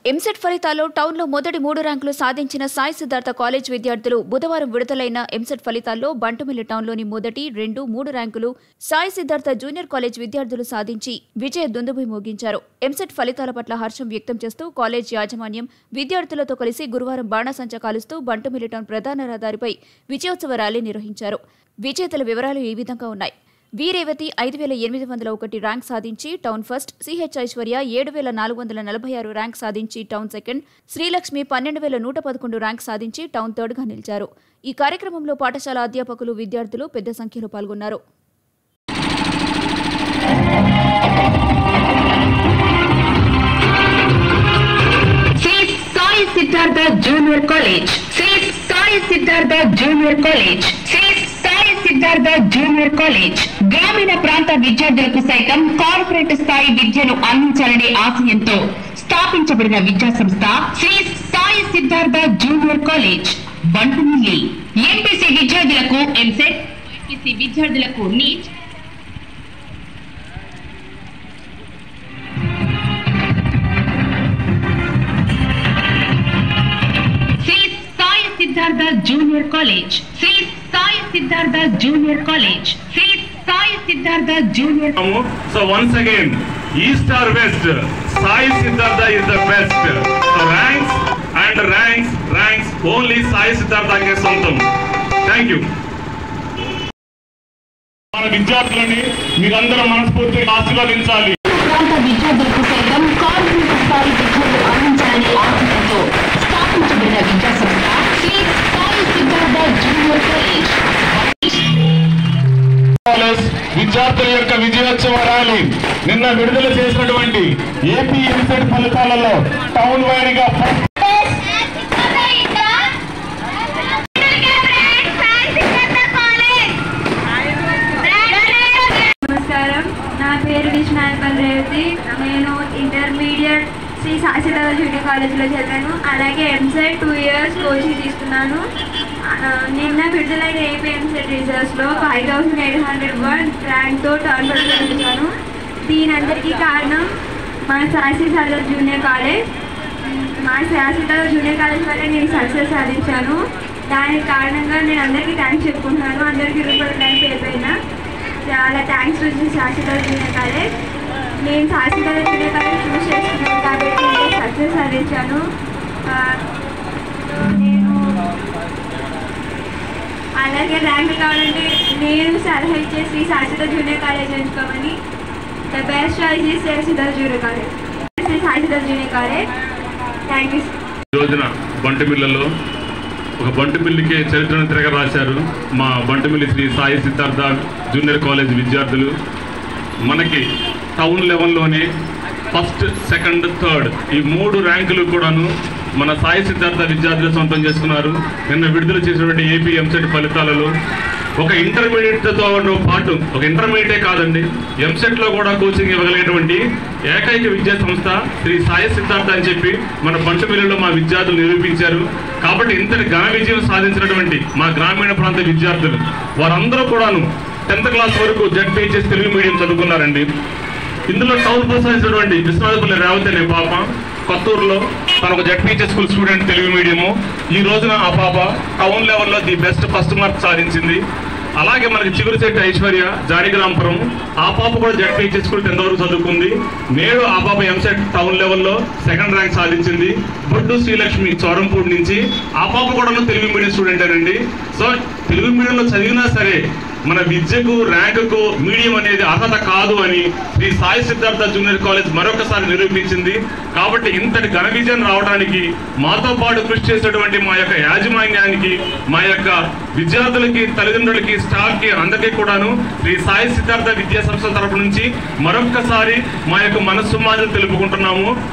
ఎంసెట్ ఫలితాల్లో టౌన్లో మొదటి మూడు ర్యాంకులు సాధించిన సాయి సిద్ధార్థ కాలేజ్ విద్యార్థులు బుధవారం విడుదలైన ఎంసెట్ ఫలితాల్లో బంటుమిల్లి టౌన్లోని మొదటి రెండు మూడు ర్యాంకులు సాయి సిద్ధార్థ జూనియర్ కాలేజ్ విద్యార్థులు సాధించి విజయ దుందుబి మోగించారు ఎంసెట్ ఫలితాల పట్ల హర్షం వ్యక్తం చేస్తూ కాలేజ్ యాజమాన్యం విద్యార్థులతో కలిసి గురువారం బాణాసంచా కాలుస్తూ బంటుమిల్లి టౌన్ ప్రధాన రహదారిపై విజయోత్సవ ర్యాలీ నిర్వహించారు విజేతల వివరాలు ఈ విధంగా ఉన్నాయి వి రేవతి ఐదు వేల ఎనిమిది వందల ఒకటి ర్యాంక్ సాధించి టౌన్ ఫస్ట్ సిహెచ్ ఐశ్వర్య ఏడు వేల నాలుగు వందల నలభై ఆరు ర్యాంక్ సాధించి టౌన్ సెకండ్ శ్రీలక్ష్మి పన్నెండు వేల నూట పదకొండు ర్యాంక్ సాధించి టౌన్ థర్డ్గా నిలిచారు ఈ కార్యక్రమంలో పాఠశాల అధ్యాపకులు విద్యార్థులు పెద్ద సంఖ్యలో పాల్గొన్నారు Shri Sai Siddhartha junior college Shri Sai Siddhartha junior college Shri Sai Siddhartha junior college గ్రామీణ ప్రాంత విద్యార్థులకు సైతం కార్పొరేట్ స్థాయి విద్యను అందించాలనే ఆశయంతో స్థాపించబడిన విద్యా సంస్థ Shri Sai Siddhartha junior college Bantumilli MPC విద్యార్థులకు ఎంసెట్ ఎంపీసీ విద్యార్థులకు NEET Shri Sai Siddhartha junior college Shri Sai Siddhartha junior college Shri Sai Siddhartha junior So once again, East or West, Sai Siddhartha is the best. So ranks and ranks, ranks, only Sai Siddhartha ke సొంతం. Thank you. మన విద్యార్థులని మీరందరూ మనస్ఫూర్తిగా ఆశీర్వదించాలి ప్రాంత విద్యార్థులకు సైతం కార్పొరేట్ స్థాయి విద్యను అందించాలనే ఆశయంతో స్థాపించబడిన విద్యా సంస్థ Shri Sai Siddhartha junior college college విద్యార్థుల యొక్క విజయోత్సవ ర్యాలీ నిన్న విడుదల చేసినటువంటి ఏపీ ఎంసెట్ ఫలితాలలో టౌన్ వైడ్గా ఫస్ట్ నమస్కారం నా పేరు విష్ణాయపల్ రేవతి నేను ఇంటర్మీడియట్ శ్రీ సాసిదాద జూనియర్ కాలేజీలో చదివాను అలాగే ఎంసెట్ టూ ఇయర్స్ కోచింగ్ తీసుకున్నాను ఆ, నిన్న విడుదలైన ఏపీ ఎంసెట్ రిజల్ట్స్లో five thousand eight hundred one ర్యాంక్తో టర్న్ వచ్చాను దీని అందరికీ కారణం మా సాసి సాదర్ జూనియర్ కాలేజ్ మా సాసి సాదర్ జూనియర్ కాలేజ్ వల్ల నేను సక్సెస్ సాధించాను దానికి కారణంగా నేను అందరికీ థ్యాంక్స్ చెప్పుకుంటున్నాను అందరికీ రూపాయలు థ్యాంక్స్ అయిపోయినా చాలా thanks to Shashwata junior college నేను శాశ్వత జూనియర్ కాలేజ్ చూస్ చేసుకున్నాను కాబట్టి నేను సక్సెస్ సాధించాను ఆ, నేను అలాగే ర్యాంక్ కావాలంటే నేను సలహా ఇచ్చే శ్రీ శాశ్వత జూనియర్ కాలేజ్ ఎంచుకోమని the best choice is Shashwata junior college Shri Shashwata junior college thank you ఈ రోజున బంటుమిల్లలో ఒక బంటుమిల్లికి చరిత్రను తిరగ రాశారు మా బంటుమిల్లి శ్రీ సాయి సిద్ధార్థ జూనియర్ కాలేజ్ విద్యార్థులు మనకి టౌన్ లెవెల్లోనే ఫస్ట్ సెకండ్ థర్డ్ ఈ మూడు ర్యాంకులు కూడాను మన సాయి సిద్ధార్థ విద్యార్థులు సొంతం చేసుకున్నారు నిన్న విడుదల చేసినటువంటి ఏపీ ఎంసెట్ ఫలితాలలో ఒక ఇంటర్మీడియట్తో పాటు ఒక ఇంటర్మీడియటే కాదండి ఎంసెట్లో కూడా కోచింగ్ ఇవ్వగలిగేటువంటి ఏకైక విద్యా సంస్థ శ్రీ సాయి సిద్ధార్థ అని చెప్పి మన పంటమిల్లిలో మా విద్యార్థులు నిరూపించారు కాబట్టి ఇంతటి ఘన విజయం సాధించినటువంటి మా గ్రామీణ ప్రాంత విద్యార్థులు వారందరూ కూడాను టెన్త్ క్లాస్ వరకు జడ్పీహెచ్ఎస్ తెలుగు మీడియం చదువుకున్నారండి ఇందులో టౌన్ ప్రోత్సహించినటువంటి విశ్వనాథపల్లి రేవతి అనే పాప కొత్తూరులో తన ఒక ZPHS school student Telugu medium ఈ రోజున ఆ పాప టౌన్ లెవెల్లో ది బెస్ట్ ఫస్ట్ మార్క్ సాధించింది అలాగే మనకి చిగురుశెట్టి ఐశ్వర్య జాడిగ్రాంపురం ఆ పాప కూడా జడ్పీహెచ్ఎస్ స్కూల్ టెన్త్ వరకు చదువుకుంది నేడు ఆ పాప ఎంసెట్ టౌన్ లెవెల్లో సెకండ్ ర్యాంక్ సాధించింది బొడ్డు శ్రీలక్ష్మి చోరంపూడి నుంచి ఆ పాప కూడా తెలుగు మీడియం స్టూడెంట్ అండి సో తెలుగు మీడియంలో చదివినా సరే మన విద్యకు ర్యాంకుకు మీడియం అనేది అర్హత కాదు అని శ్రీ సాయి సిద్ధార్థ జూనియర్ కాలేజ్ మరొకసారి నిరూపించింది కాబట్టి ఇంతటి ఘన విజయం రావడానికి మాతో పాటు కృషి చేసినటువంటి మా యొక్క యాజమాన్యానికి మా యొక్క విద్యార్థులకి తల్లిదండ్రులకి స్టాఫ్ కి అందరికీ కూడాను శ్రీ సాయి సిద్ధార్థ విద్యా సంస్థల తరపు నుంచి మరొక్కసారి మా యొక్క మనస్సు మాటలు తెలుపుకుంటున్నాము